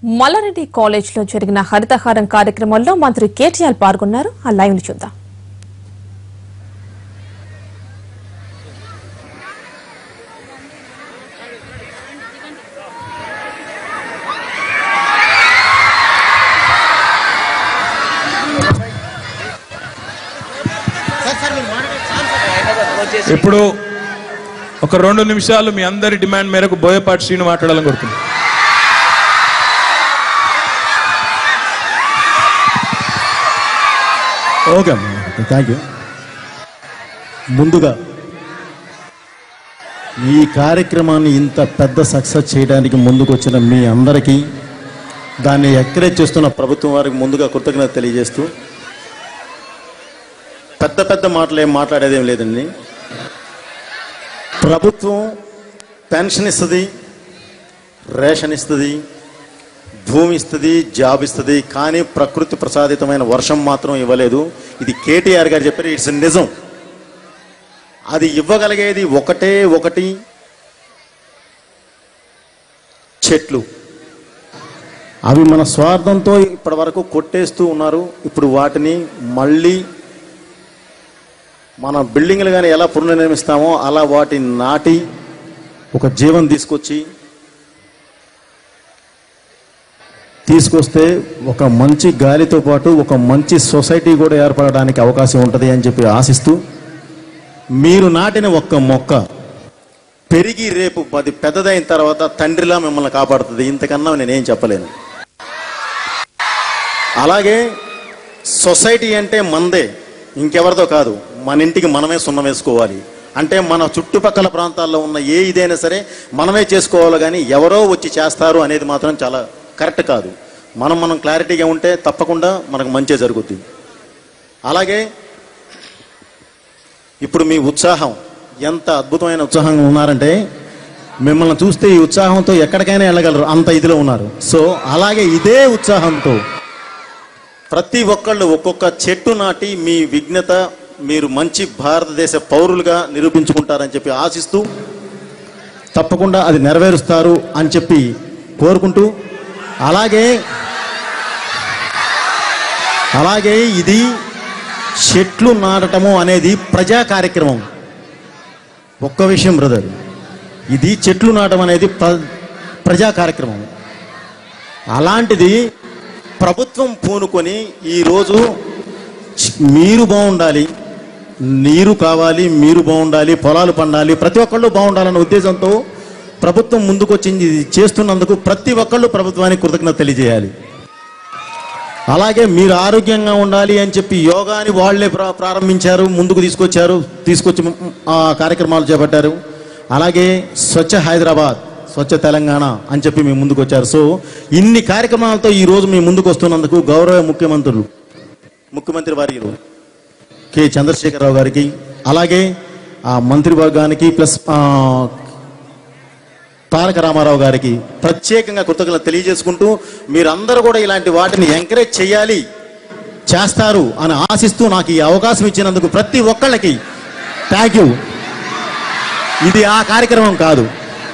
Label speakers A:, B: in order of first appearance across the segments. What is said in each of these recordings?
A: Mallareddy college లో జరిగిన హరితహారం కార్యక్రమంలో మంత్రి కేటీఆర్ పాల్గొన్నారు ఆ లైవ్ ని చూద్దాం
B: ఇప్పుడు ఒక రెండు నిమిషాలు మీ అందరి డిమాండ్ మేరకు బోయపాటి శ్రీను మాట్లాడాలని కోరుతున్నాను
C: ఓకే అమ్మా థ్యాంక్ యూ ముందుగా ఈ కార్యక్రమాన్ని ఇంత పెద్ద సక్సెస్ చేయడానికి ముందుకు వచ్చిన మీ అందరికీ దాన్ని ఎంకరేజ్ చేస్తున్న ప్రభుత్వం వారికి ముందుగా కృతజ్ఞత తెలియజేస్తూ పెద్ద పెద్ద మాటలు ఏం మాట్లాడేదేం లేదండి ప్రభుత్వం పెన్షన్ ఇస్తుంది రేషన్ ఇస్తుంది భూమి ఇస్తుంది జాబ్ ఇస్తుంది కానీ ప్రకృతి ప్రసాదితమైన వర్షం మాత్రం ఇవ్వలేదు ఇది కేటీఆర్ గారు చెప్పారు ఇట్స్ నిజం అది ఇవ్వగలిగేది ఒకటే ఒకటి చెట్లు అవి మన స్వార్థంతో ఇప్పటి వరకు కొట్టేస్తూ ఉన్నారు ఇప్పుడు వాటిని మళ్ళీ మన బిల్డింగ్లు కానీ ఎలా పునర్నిర్మిస్తామో అలా వాటిని నాటి ఒక జీవం తీసుకొచ్చి తీసుకొస్తే ఒక మంచి గాలితో పాటు ఒక మంచి సొసైటీ కూడా ఏర్పడడానికి అవకాశం ఉంటుంది అని చెప్పి ఆశిస్తూ మీరు నాటిన ఒక్క మొక్క పెరిగి రేపు పది పెద్దదైన తర్వాత తండ్రిలా మిమ్మల్ని కాపాడుతుంది ఇంతకన్నా నేనేం చెప్పలేను అలాగే సొసైటీ అంటే మందే ఇంకెవరితో కాదు మన ఇంటికి మనమే సున్నం వేసుకోవాలి అంటే మన చుట్టుపక్కల ప్రాంతాల్లో ఉన్న ఏ ఇదైనా సరే మనమే చేసుకోవాలి కానీ ఎవరో వచ్చి చేస్తారు అనేది మాత్రం చాలా కరెక్ట్ కాదు మనం మనం క్లారిటీగా ఉంటే తప్పకుండా మనకు మంచి జరుగుద్ది అలాగే ఇప్పుడు మీ ఉత్సాహం ఎంత అద్భుతమైన ఉత్సాహంగా ఉన్నారంటే మిమ్మల్ని చూస్తే ఈ ఉత్సాహంతో ఎక్కడికైనా వెళ్ళగలరు అంత ఇదిలో ఉన్నారు సో అలాగే ఇదే ఉత్సాహంతో ప్రతి ఒక్కళ్ళు ఒక్కొక్క చెట్టు నాటి మీ విఘ్నత మీరు మంచి భారతదేశ పౌరులుగా నిరూపించుకుంటారని చెప్పి ఆశిస్తూ తప్పకుండా అది నెరవేరుస్తారు అని చెప్పి కోరుకుంటూ అలాగే అలాగే ఇది చెట్లు నాటటము అనేది ప్రజా కార్యక్రమం ఒక్క విషయం బ్రదర్ ఇది చెట్లు నాటం అనేది ప్ర- ప్రజా కార్యక్రమం అలాంటిది ప్రభుత్వం పూనుకొని ఈరోజు చ్- మీరు బాగుండాలి నీరు కావాలి మీరు బాగుండాలి పొలాలు పండాలి ప్రతి ఒక్కళ్ళు బాగుండాలన్న ఉద్దేశంతో ప్రభుత్వం ముందుకొచ్చింది ఇది చేస్తున్నందుకు ప్రతి ఒక్కళ్ళు ప్రభుత్వానికి కృతజ్ఞత తెలియజేయాలి అలాగే మీరు ఆరోగ్యంగా ఉండాలి అని చెప్పి యోగాని వాళ్ళే ప్రా- ప్రారంభించారు ముందుకు తీసుకొచ్చారు తీసుకొచ్చి మ్, ఆ కార్యక్రమాలు చేపట్టారు అలాగే స్వచ్ఛ హైదరాబాద్ స్వచ్ఛ తెలంగాణ అని చెప్పి మేము ముందుకు వచ్చారు సో ఇన్ని కార్యక్రమాలతో ఈ రోజు మేము ముందుకు వస్తున్నందుకు గౌరవ ముఖ్యమంత్రులు ముఖ్యమంత్రి వారి కె చంద్రశేఖరరావు గారికి అలాగే ఆ మంత్రి వర్గానికి ప్లస్ ఆ, తారక రామారావు గారికి ప్రత్యేకంగా కృతజ్ఞత తెలియజేసుకుంటూ మీరందరూ కూడా ఇలాంటి వాటిని ఎంకరేజ్ చేయాలి చేస్తారు అని ఆశిస్తూ నాకు ఈ అవకాశం ఇచ్చినందుకు ప్రతి ఒక్కళ్ళకి థ్యాంక్ యూ ఇది ఆ కార్యక్రమం కాదు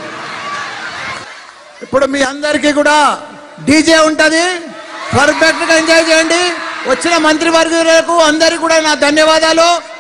D: ఇప్పుడు మీ అందరికీ కూడా డీజే ఉంటుంది పర్ఫెక్ట్ గా ఎంజాయ్ చేయండి వచ్చిన మంత్రి వర్గులకు అందరికీ కూడా నా ధన్యవాదాలు